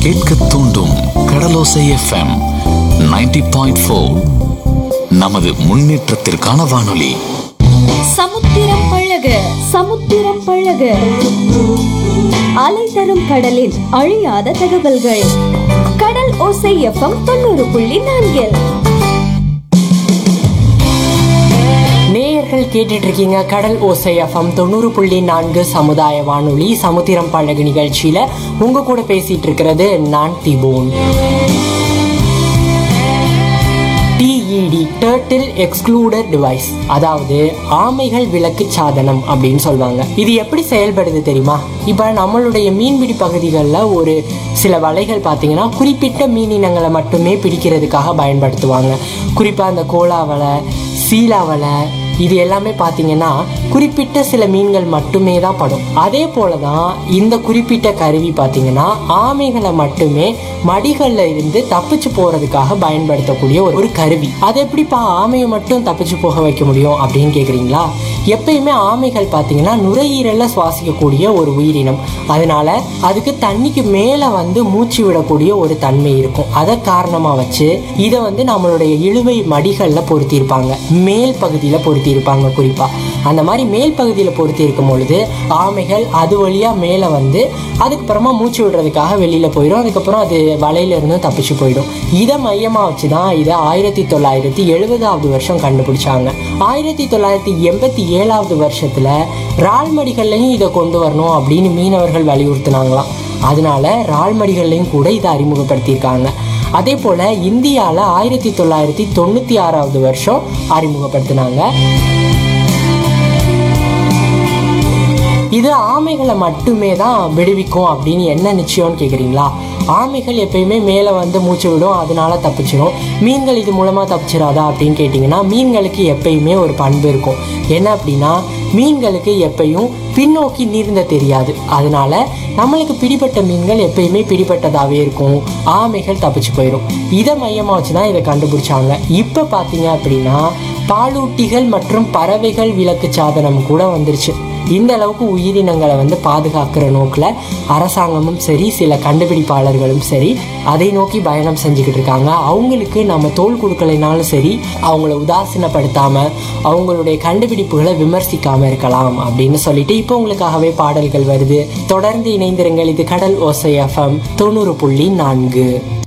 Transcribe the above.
கேட்க தூண்டும் கடலோசை FM 90.4 point four நமது முன்னேற்றத்திற்கான வானொலி சமுத்திரம் பழக சமுத்திரம் பழக அலை தரும் கடலின் அழியாத தகவல்கள் கடல் ஓசை எஃப்எம் தொண்ணூறு புள்ளி நான்கில் நேயர்கள் கேட்டுட்டு இருக்கீங்க கடல் ஓசை எஃப்எம் தொண்ணூறு புள்ளி நான்கு சமுதாய வானொலி சமுத்திரம் பழகு நிகழ்ச்சியில உங்க கூட பேசிட்டு இருக்கிறது நான் திபோன் டிஇடி டர்ட்டில் எக்ஸ்க்ளூடர் டிவைஸ் அதாவது ஆமைகள் விலக்கு சாதனம் அப்படின்னு சொல்லுவாங்க இது எப்படி செயல்படுது தெரியுமா இப்போ நம்மளுடைய மீன்பிடி பகுதிகளில் ஒரு சில வலைகள் பார்த்தீங்கன்னா குறிப்பிட்ட மீனினங்களை மட்டுமே பிடிக்கிறதுக்காக பயன்படுத்துவாங்க குறிப்பாக அந்த கோலா வலை சீலா வலை இது எல்லாமே பார்த்தீங்கன்னா குறிப்பிட்ட சில மீன்கள் மட்டுமே தான் படும் அதே போல தான் இந்த குறிப்பிட்ட கருவி பார்த்தீங்கன்னா ஆமைகளை மட்டுமே மடிகளில் இருந்து தப்பிச்சு போகிறதுக்காக பயன்படுத்தக்கூடிய ஒரு ஒரு கருவி அது எப்படிப்பா ஆமையை மட்டும் தப்பிச்சு போக வைக்க முடியும் அப்படின்னு கேட்குறீங்களா எப்பயுமே ஆமைகள் பார்த்தீங்கன்னா நுரையீரலில் சுவாசிக்கக்கூடிய ஒரு உயிரினம் அதனால அதுக்கு தண்ணிக்கு மேலே வந்து மூச்சு விடக்கூடிய ஒரு தன்மை இருக்கும் அதை காரணமாக வச்சு இதை வந்து நம்மளுடைய இழுவை மடிகளில் பொருத்தியிருப்பாங்க மேல் பகுதியில் பொருத்தியிருப்பாங்க குறிப்பாக அந்த மாதிரி மேல் பகுதியில் பொருத்தி இருக்கும் பொழுது ஆமைகள் அது வழியாக மேலே வந்து அதுக்கப்புறமா மூச்சு விடுறதுக்காக வெளியில் போயிடும் அதுக்கப்புறம் அது வலையில இருந்து தப்பிச்சு போயிடும் இதை மையமாக வச்சு தான் இதை ஆயிரத்தி தொள்ளாயிரத்தி எழுபதாவது வருஷம் கண்டுபிடிச்சாங்க ஆயிரத்தி தொள்ளாயிரத்தி எண்பத்தி ஏழாவது வருஷத்தில் ரால்மடிகள்லையும் இதை கொண்டு வரணும் அப்படின்னு மீனவர்கள் வலியுறுத்தினாங்களாம் அதனால ரால்மடிகள்லையும் கூட இதை அறிமுகப்படுத்தியிருக்காங்க அதே போல் இந்தியாவில் ஆயிரத்தி தொள்ளாயிரத்தி தொண்ணூற்றி ஆறாவது வருஷம் அறிமுகப்படுத்தினாங்க இது ஆமைகளை மட்டுமே தான் விடுவிக்கும் அப்படின்னு என்ன நிச்சயம்னு கேட்குறீங்களா ஆமைகள் எப்பயுமே மேலே வந்து மூச்சு விடும் அதனால தப்பிச்சிடும் மீன்கள் இது மூலமாக தப்பிச்சிடாதா அப்படின்னு கேட்டிங்கன்னா மீன்களுக்கு எப்பயுமே ஒரு பண்பு இருக்கும் என்ன அப்படின்னா மீன்களுக்கு எப்பயும் பின்னோக்கி நீர்ந்த தெரியாது அதனால நம்மளுக்கு பிடிப்பட்ட மீன்கள் எப்பயுமே பிடிப்பட்டதாகவே இருக்கும் ஆமைகள் தப்பிச்சு போயிடும் இதை மையமாக வச்சு தான் இதை கண்டுபிடிச்சாங்க இப்போ பார்த்தீங்க அப்படின்னா பாலூட்டிகள் மற்றும் பறவைகள் விலக்கு சாதனம் கூட வந்துருச்சு இந்த அளவுக்கு உயிரினங்களை வந்து பாதுகாக்கிற நோக்கில் அரசாங்கமும் சரி சில கண்டுபிடிப்பாளர்களும் சரி அதை நோக்கி பயணம் செஞ்சுக்கிட்டு இருக்காங்க அவங்களுக்கு நம்ம தோல் கொடுக்கலைனாலும் சரி அவங்கள உதாசீனப்படுத்தாம அவங்களுடைய கண்டுபிடிப்புகளை விமர்சிக்காம இருக்கலாம் அப்படின்னு சொல்லிட்டு இப்போ உங்களுக்காகவே பாடல்கள் வருது தொடர்ந்து இணைந்திருங்கள் இது கடல் ஓசை எஃப்எம் தொண்ணூறு புள்ளி நான்கு